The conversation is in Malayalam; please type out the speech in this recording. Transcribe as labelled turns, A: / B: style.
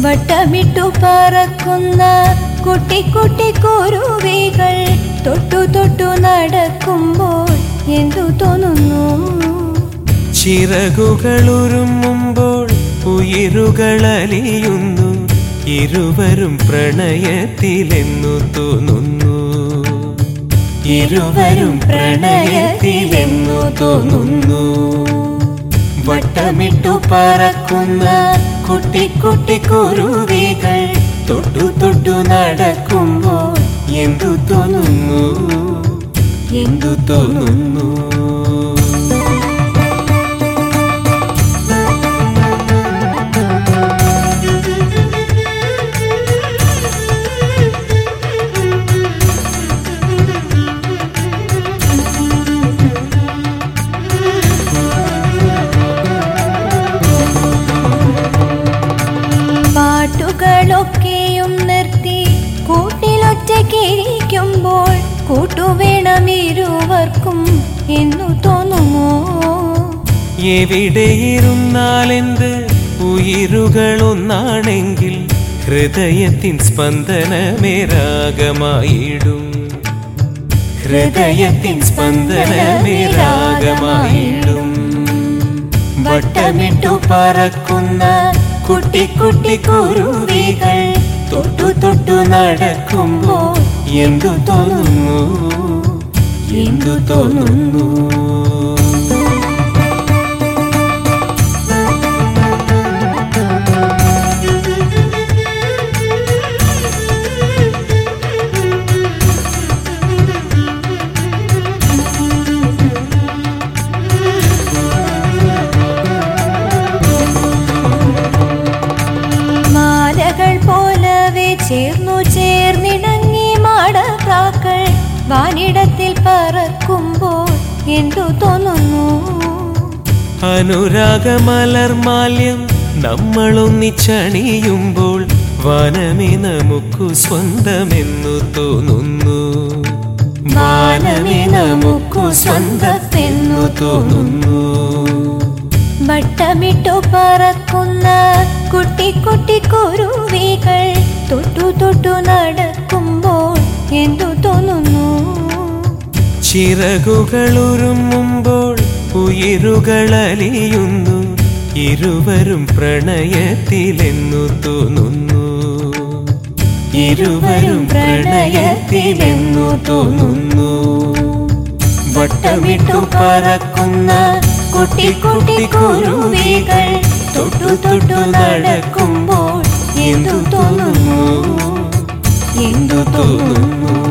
A: വട്ടമിട്ടു പറക്കുന്ന കുട്ടി കുട്ടി കുരുവികൾ തൊട്ടു തൊട്ടു നടക്കുമ്പോൾ എന്തു തോന്നുന്നു
B: ചിറകുകളുരുമ്മുമ്പോൾ ഉയരുകളലിയുന്നു ഇരുവരും പ്രണയത്തിലെന്നു തോന്നുന്നു ഇരുവരും പ്രണയത്തിലെന്നു തോന്നുന്നു വട്ടമിട്ടു പറക്കുന്ന കുട്ടി കുട്ടി കുരുവികൾ തൊട്ടു തൊട്ടു നടക്കുമ്പോൾ എന്തു തോന്നുന്നു എന്തു തോന്നുന്നു
A: പാട്ടുകളൊക്കെയും നിർത്തി കൂട്ടിലൊറ്റക്കിരിക്കുമ്പോൾ കൂട്ടുവേണം ഇരുവർക്കും എന്നു തോന്നുമോ
B: എവിടെയിരുന്നാലെന്ത് ഉயிருകളൊന്നാണെങ്കിൽ ഹൃദയത്തിൻ സ്പന്ദനമേരാഗമായിടും ഹൃദയത്തിൻ സ്പന്ദനമേരാഗമായിടും വട്ടമിട്ടു പറക്കുന്ന കുട്ടി കുട്ടി കുരുവികൾ തൊട്ടു തൊട്ടു നടക്കുമ്പോൾ എന്തു തോന്നുന്നു എന്തു തോന്നുന്നു
A: മാലകൾ പോലവെ ചേർന്നു ചേർന്നിണങ്ങി മാടപ്രാക്കൾ വാനിടത്തിൽ പറക്കുമ്പോൾ എന്തു തോന്നുന്നു
B: അനുരാഗമലർമാല്യം നമ്മളൊന്നിച്ചണിയുമ്പോൾ വനമേ നമുക്കു സ്വന്തമെന്നു തോന്നുന്നു വാനമേ നമുക്കു സ്വന്തമെന്നു തോന്നുന്നു
A: വട്ടമിട്ടു പറക്കുന്ന കുട്ടി കുട്ടി കുരുവികൾ തൊട്ടു തൊട്ടു നടക്കുമ്പോൾ എന്തു തോന്നുന്നു
B: ചിറകുകളുരുമ്മുമ്പോൾ ഉയരുകളലിയുന്നു ഇരുവരും പ്രണയത്തിലെന്നു തോന്നുന്നു ഇരുവരും പ്രണയത്തിലെന്നു തോന്നുന്നു വട്ടമിട്ടു പറക്കുന്ന കുട്ടി കുട്ടി കുരുവികൾ തൊട്ടു തൊട്ടു നടക്കുമ്പോൾ എന്തു തോന്നുന്നു എന്തു തോന്നുന്നു